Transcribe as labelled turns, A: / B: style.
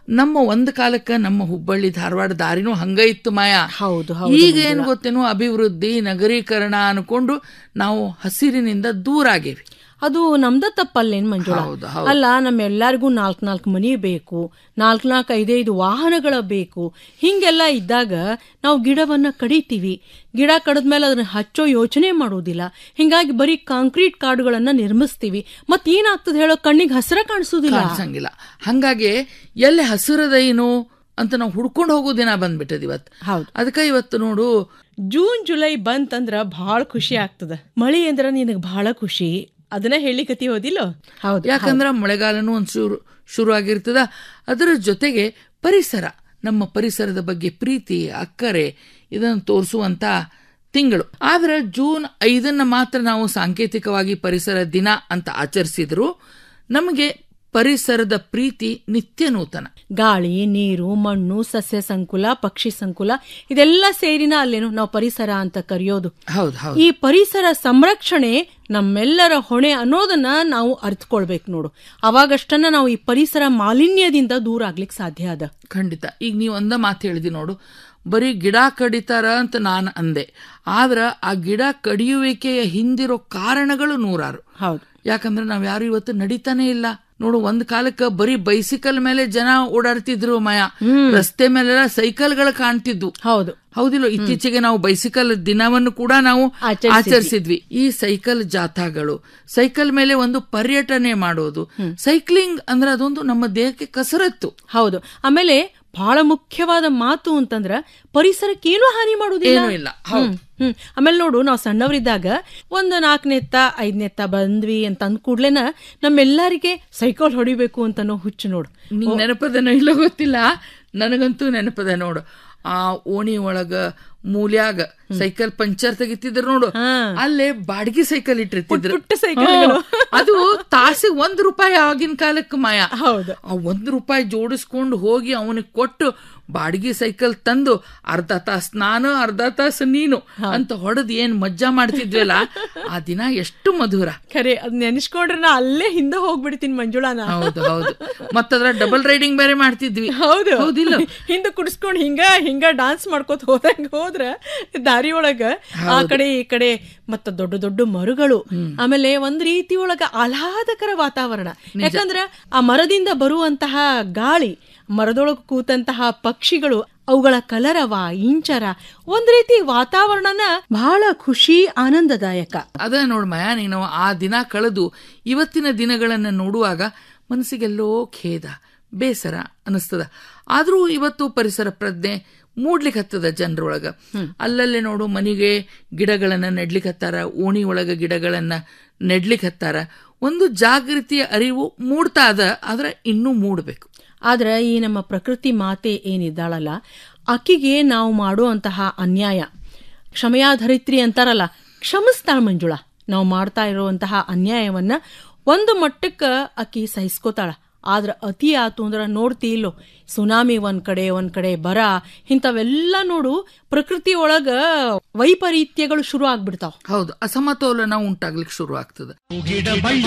A: ನಮ್ಮ ಒಂದ್ ಕಾಲಕ್ಕ ನಮ್ಮ ಹುಬ್ಬಳ್ಳಿ ಧಾರವಾಡ ದಾರಿನೂ ಹಂಗ ಇತ್ತು ಮಾಯಾ
B: ಹೌದು ಹೌದು
A: ಈಗ ಏನ್ ಗೊತ್ತೇನು ಅಭಿವೃದ್ಧಿ ನಗರೀಕರಣ ಅನ್ಕೊಂಡು ನಾವು ಹಸಿರಿನಿಂದ ದೂರ ಆಗೇವಿ
B: ಅದು ನಮ್ದ ತಪ್ಪಲ್ಲೇನ್ ಮಂಜುಳ
A: ಹೌದು, ಹೌದು.
B: ಅಲ್ಲ ನಮ್ಮೆಲ್ಲರಿಗೂ ನಾಲ್ಕ್ ನಾಲ್ಕು ಮನಿ ಬೇಕು ನಾಲ್ಕ್ ನಾಲ್ಕು ಐದೈದು ವಾಹನಗಳ ಬೇಕು ಹಿಂಗೆಲ್ಲ ಇದ್ದಾಗ ನಾವು ಗಿಡವನ್ನ ಕಡಿತೀವಿ ಗಿಡ ಕಡದ್ಮೇಲೆ ಅದನ್ನ ಹಚ್ಚೋ ಯೋಚನೆ ಮಾಡೋದಿಲ್ಲ ಹಿಂಗಾಗಿ ಬರೀ ಕಾಂಕ್ರೀಟ್ ಕಾಡುಗಳನ್ನ ನಿರ್ಮಿಸ್ತೀವಿ ಮತ್ ಏನಾಗ್ತದೆ ಹೇಳೋ ಕಣ್ಣಿಗೆ ಹಸಿರ ಕಾಣಿಸೋದಿಲ್ಲ
A: ಕಾಣಿಸಂಗಿಲ್ಲ ಹಂಗಾಗಿ ಎಲ್ಲಿ ಹಸಿರದೇನು ಅಂತ ನಾವು ಹುಡ್ಕೊಂಡು ಹೋಗೋ ದಿನ ಬಂದ್ಬಿಟ್ಟದ ಇವತ್ತು
B: ಹೌದು
A: ಅದಕ್ಕೆ ಇವತ್ತು ನೋಡು
B: ಜೂನ್ ಜುಲೈ ಬಂತಂದ್ರ ಬಹಳ ಖುಷಿ ಆಗ್ತದ ಮಳಿ ಅಂದ್ರ ನಿನಗ್ ಬಹಳ ಖುಷಿ ಅದನ್ನ ಹೇಳಿಕತಿ ಹೋದಿಲ್ಲ ಹೌದು
A: ಯಾಕಂದ್ರೆ ಮಳೆಗಾಲನೂ ಒಂದು ಶುರು ಶುರು ಆಗಿರ್ತದ ಅದರ ಜೊತೆಗೆ ಪರಿಸರ ನಮ್ಮ ಪರಿಸರದ ಬಗ್ಗೆ ಪ್ರೀತಿ ಅಕ್ಕರೆ ಇದನ್ನು ತೋರಿಸುವಂತ ತಿಂಗಳು ಆದ್ರೆ ಜೂನ್ ಐದನ್ನ ಮಾತ್ರ ನಾವು ಸಾಂಕೇತಿಕವಾಗಿ ಪರಿಸರ ದಿನ ಅಂತ ಆಚರಿಸಿದ್ರು ನಮಗೆ ಪರಿಸರದ ಪ್ರೀತಿ ನಿತ್ಯ ನೂತನ
B: ಗಾಳಿ ನೀರು ಮಣ್ಣು ಸಸ್ಯ ಸಂಕುಲ ಪಕ್ಷಿ ಸಂಕುಲ ಇದೆಲ್ಲ ಸೇರಿನ ಅಲ್ಲೇನು ನಾವು ಪರಿಸರ ಅಂತ ಕರೆಯೋದು
A: ಹೌದು ಹೌದು
B: ಈ ಪರಿಸರ ಸಂರಕ್ಷಣೆ ನಮ್ಮೆಲ್ಲರ ಹೊಣೆ ಅನ್ನೋದನ್ನ ನಾವು ಅರ್ಥಕೊಳ್ಬೇಕು ನೋಡು ಅವಾಗಷ್ಟನ್ನ ನಾವು ಈ ಪರಿಸರ ಮಾಲಿನ್ಯದಿಂದ ದೂರ ಆಗ್ಲಿಕ್ಕೆ ಸಾಧ್ಯ ಅದ
A: ಖಂಡಿತ ಈಗ ನೀವು ಒಂದ ಮಾತು ಹೇಳಿದಿ ನೋಡು ಬರೀ ಗಿಡ ಕಡಿತಾರ ಅಂತ ನಾನು ಅಂದೆ ಆದ್ರ ಆ ಗಿಡ ಕಡಿಯುವಿಕೆಯ ಹಿಂದಿರೋ ಕಾರಣಗಳು ನೂರಾರು
B: ಹೌದು
A: ಯಾಕಂದ್ರೆ ನಾವ್ ಯಾರು ಇವತ್ತು ನಡೀತಾನೆ ಇಲ್ಲ ನೋಡು ಒಂದ್ ಕಾಲಕ್ಕ ಬರೀ ಬೈಸಿಕಲ್ ಮೇಲೆ ಜನ ಓಡಾಡ್ತಿದ್ರು ಮಾಯ ರಸ್ತೆ ಮೇಲೆಲ್ಲ ಸೈಕಲ್ಗಳು ಕಾಣ್ತಿದ್ವು
B: ಹೌದು
A: ಹೌದಿಲ್ಲ ಇತ್ತೀಚೆಗೆ ನಾವು ಬೈಸಿಕಲ್ ದಿನವನ್ನು ಕೂಡ ನಾವು
B: ಆಚರಿಸಿದ್ವಿ.
A: ಆಚರಿಸಿದ್ವಿ ಈ ಸೈಕಲ್ ಜಾಥಾಗಳು ಸೈಕಲ್ ಮೇಲೆ ಒಂದು ಪರ್ಯಟನೆ ಮಾಡೋದು ಸೈಕ್ಲಿಂಗ್ ಅಂದ್ರೆ ಅದೊಂದು ನಮ್ಮ ದೇಹಕ್ಕೆ ಕಸರತ್ತು
B: ಹೌದು ಆಮೇಲೆ ಬಹಳ ಮುಖ್ಯವಾದ ಮಾತು ಅಂತಂದ್ರ ಪರಿಸರಕ್ಕೇನು ಹಾನಿ ಮಾಡುದಿಲ್ಲ
A: ಏನೂ ಇಲ್ಲ ಹೌದು
B: ಹ್ಮ್ ಆಮೇಲೆ ನೋಡು ನಾವು ಸಣ್ಣವರಿದ್ದಾಗ ಒಂದು ನಾಲ್ಕನೆತ್ತ ಐದನೆತ್ತ ಬಂದ್ವಿ ಅಂತ ಅಂದ ಕೂಡ್ಲೆನ ನಮ್ಮೆಲ್ಲರಿಗೆ ಸೈಕಲ್ ಹೊಡಿಬೇಕು ಅಂತನೋ ಹುಚ್ಚು ನೋಡು
A: ನಿಂಗ್ ನೆನಪದನೋ ಇಲ್ಲ ಗೊತ್ತಿಲ್ಲ ನನಗಂತೂ ನೆನಪದ ನೋಡು ಆ ಓಣಿ ಒಳಗ ಮೂಲ್ಯಾಗ ಸೈಕಲ್ ಪಂಚರ್ ತೆಗಿತಿದ್ರು ನೋಡು ಅಲ್ಲೇ ಬಾಡಿಗೆ ಸೈಕಲ್ ಇಟ್ಟಿರ್ತಿದ್ರು
B: ಪುಟ್ಟ ಸೈಕಲ್ಗಳು.
A: ಹ್ಮ್. ಅದು ತಾಸಿಗೆ ಒಂದ್ ರೂಪಾಯಿ ಆಗಿನ ಕಾಲಕ್ಕೆ ಮಾಯ
B: ಹೌದು
A: ಆ ಒಂದ್ ರೂಪಾಯಿ ಜೋಡಿಸ್ಕೊಂಡು ಹೋಗಿ ಅವನಿಗೆ ಕೊಟ್ಟು ಬಾಡಿಗೆ ಸೈಕಲ್ ತಂದು ಅರ್ಧ ತಾಸ್ ನಾನು ಅರ್ಧ ತಾಸು ನೀನು ಅಂತ ಹೊಡೆದ್ ಏನ್ ಮಜ್ಜಾ ಮಾಡ್ತಿದ್ವಲ್ಲ ಆ ದಿನ ಎಷ್ಟು ಮಧುರ
B: ಖರೆ ಅದ್ ನೆನೆಸ್ಕೊಂಡ್ರೆ ನಾ ಅಲ್ಲೇ ಹಿಂದೆ ಹೋಗ್ಬಿಡ್ತೀನಿ ಮಂಜುಳಾನ
A: ಹೌದು ಹೌದು ಮತ್ತದ್ರ ಡಬಲ್ ರೈಡಿಂಗ್ ಬೇರೆ ಮಾಡ್ತಿದ್ವಿ
B: ಹೌದು
A: ಹೌದಿಲ್ಲ
B: ಹಿಂದೆ ಕುಡಿಸ್ಕೊಂಡ್ ಹಿಂಗ ಹಿಂಗ ಡಾನ್ಸ್ ಮಾಡ್ಕೋತ ಹೋದಂಗ ಹೋದ್ರ ದಾರಿ ಒಳಗ ಆ ಕಡೆ ಈ ಕಡೆ ಮತ್ತ ದೊಡ್ಡ ದೊಡ್ಡ ಮರಗಳು ಆಮೇಲೆ ಒಂದ್ ರೀತಿ ಒಳಗ ಆಹ್ಲಾದಕರ ವಾತಾವರಣ ಯಾಕಂದ್ರ ಆ ಮರದಿಂದ ಬರುವಂತಹ ಗಾಳಿ ಮರದೊಳಗ ಕೂತಂತಹ ಪಕ್ಷಿಗಳು ಅವುಗಳ ಕಲರವ ಇಂಚರ ಒಂದ್ ರೀತಿ ವಾತಾವರಣನ ಬಹಳ ಖುಷಿ ಆನಂದದಾಯಕ
A: ಅದ ನೋಡ್ ಮಯ ನೀನು ಆ ದಿನ ಕಳೆದು ಇವತ್ತಿನ ದಿನಗಳನ್ನ ನೋಡುವಾಗ ಮನಸ್ಸಿಗೆಲ್ಲೋ ಖೇದ ಬೇಸರ ಅನಿಸ್ತದ ಆದ್ರೂ ಇವತ್ತು ಪರಿಸರ ಪ್ರಜ್ಞೆ ಮೂಡ್ಲಿಕ್ಕೆ ಹತ್ತದ ಜನರೊಳಗ ಅಲ್ಲಲ್ಲೇ ನೋಡು ಮನಿಗೆ ಗಿಡಗಳನ್ನ ನೆಡ್ಲಿಕ್ಕೆ ಹತ್ತಾರ ಓಣಿ ಒಳಗ ಗಿಡಗಳನ್ನ ನೆಡ್ಲಿಕ್ಕೆ ಹತ್ತಾರ ಒಂದು ಜಾಗೃತಿಯ ಅರಿವು ಮೂಡ್ತಾ ಅದ ಆದ್ರೆ ಇನ್ನೂ ಮೂಡ್ಬೇಕು
B: ಆದ್ರೆ ಈ ನಮ್ಮ ಪ್ರಕೃತಿ ಮಾತೆ ಏನಿದ್ದಾಳಲ್ಲ ಆಕಿಗೆ ನಾವು ಮಾಡುವಂತಹ ಅನ್ಯಾಯ ಕ್ಷಮಯಾಧರಿತ್ರಿ ಅಂತಾರಲ್ಲ ಕ್ಷಮಿಸ್ತಾಳ ಮಂಜುಳ ನಾವು ಮಾಡ್ತಾ ಇರುವಂತಹ ಅನ್ಯಾಯವನ್ನ ಒಂದು ಮಟ್ಟಕ್ಕ ಆಕಿ ಸಹಿಸ್ಕೋತಾಳ ಆದ್ರ ಅತಿ ಆತು ಅಂದ್ರ ನೋಡ್ತಿ ಇಲ್ಲೋ ಸುನಾಮಿ ಒಂದ್ ಕಡೆ ಒಂದ್ ಕಡೆ ಬರ ಇಂಥವೆಲ್ಲ ನೋಡು ಪ್ರಕೃತಿ ಒಳಗ ವೈಪರೀತ್ಯಗಳು ಶುರು ಆಗ್ಬಿಡ್ತಾವ
A: ಹೌದು ಅಸಮತೋಲನ ಉಂಟಾಗ್ಲಿಕ್ಕೆ ಶುರು ಆಗ್ತದ
C: ಗಿಡ ಬಳ್ಳಿ